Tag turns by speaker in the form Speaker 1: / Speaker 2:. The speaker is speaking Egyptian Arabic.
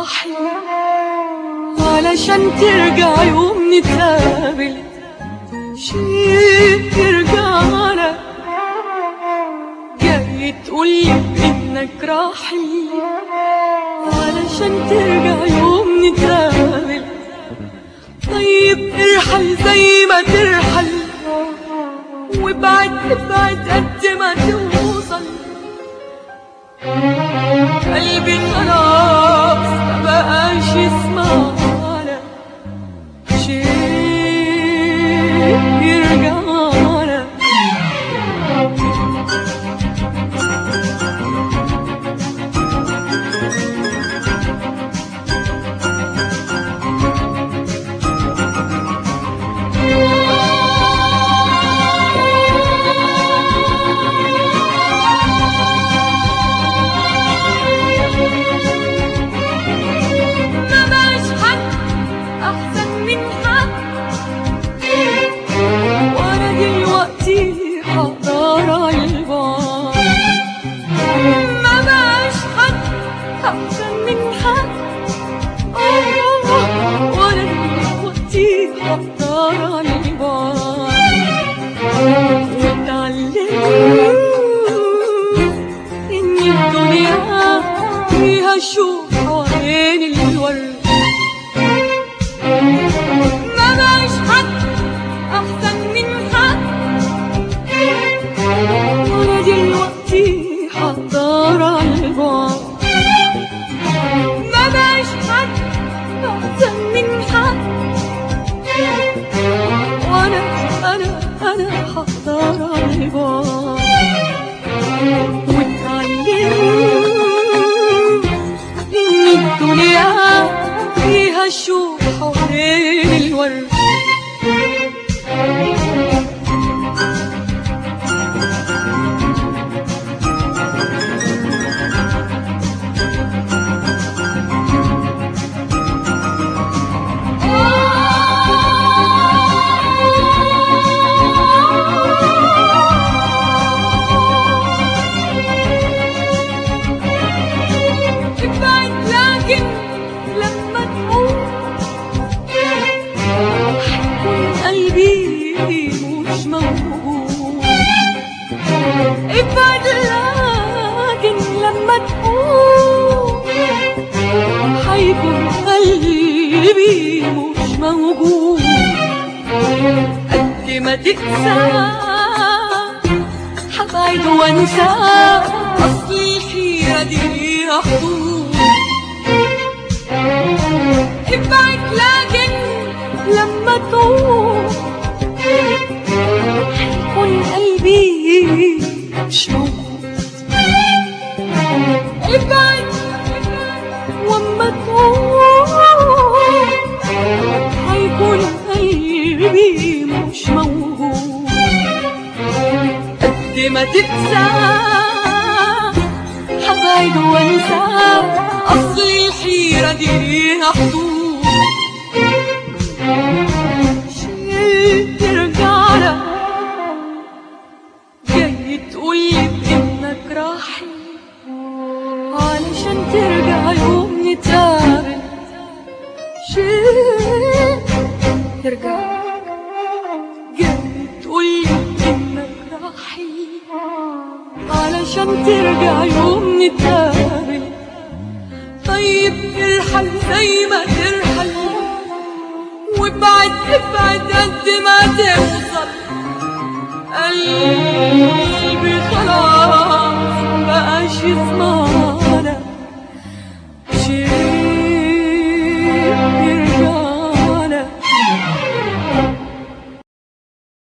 Speaker 1: راحل علشان ترجع يوم نتقابل شيء يرجعنا جاي تقولي انك راحل علشان ترجع يوم نتقابل طيب ارحل زي ما ترحل وابعد ابعد قد ما توصل قلبي خلاص ما بقاش يسمعنا شيء يرجعنا ما بقاش حد احسن من حد وانا دلوقتي هقدر على البعد ما بقاش حد احسن من حد آه، وانا دلوقتي هقدر على البعد واتعلمت ان الدنيا فيها شوق حوالين الورد ما بقاش حد احسن من حد وانا دلوقتي هقدر على البعد ما بقاش حد احسن من حد وانا انا انا هقدر على البعد واتعلمت ان الدنيا فيها شوق حوالين الورد ابعد لكن لما تقوم حيكون قلبي مش موجود ابعد لكن لما تقوم حيكون قلبي مش موجود قد ما تقسى حبعد وانسى اصل الحيرة دي ليها حدود ابعد لكن لما تقوم حيكون قلبي مش موجود ابعد واما تقوم حيكون قلبي مش موجود قد ما تقسى حبعد وانسى اصل الحيرة دي ليها حدود شيء ترجعنا جاي تقولي بانك راحل علشان ترجع يوم نتقابل شيء ترجع جاي تقولي انك راحل علشان ترجع يوم نتقابل طيب ارحل زي ما ترحل وابعد ابعد قد ما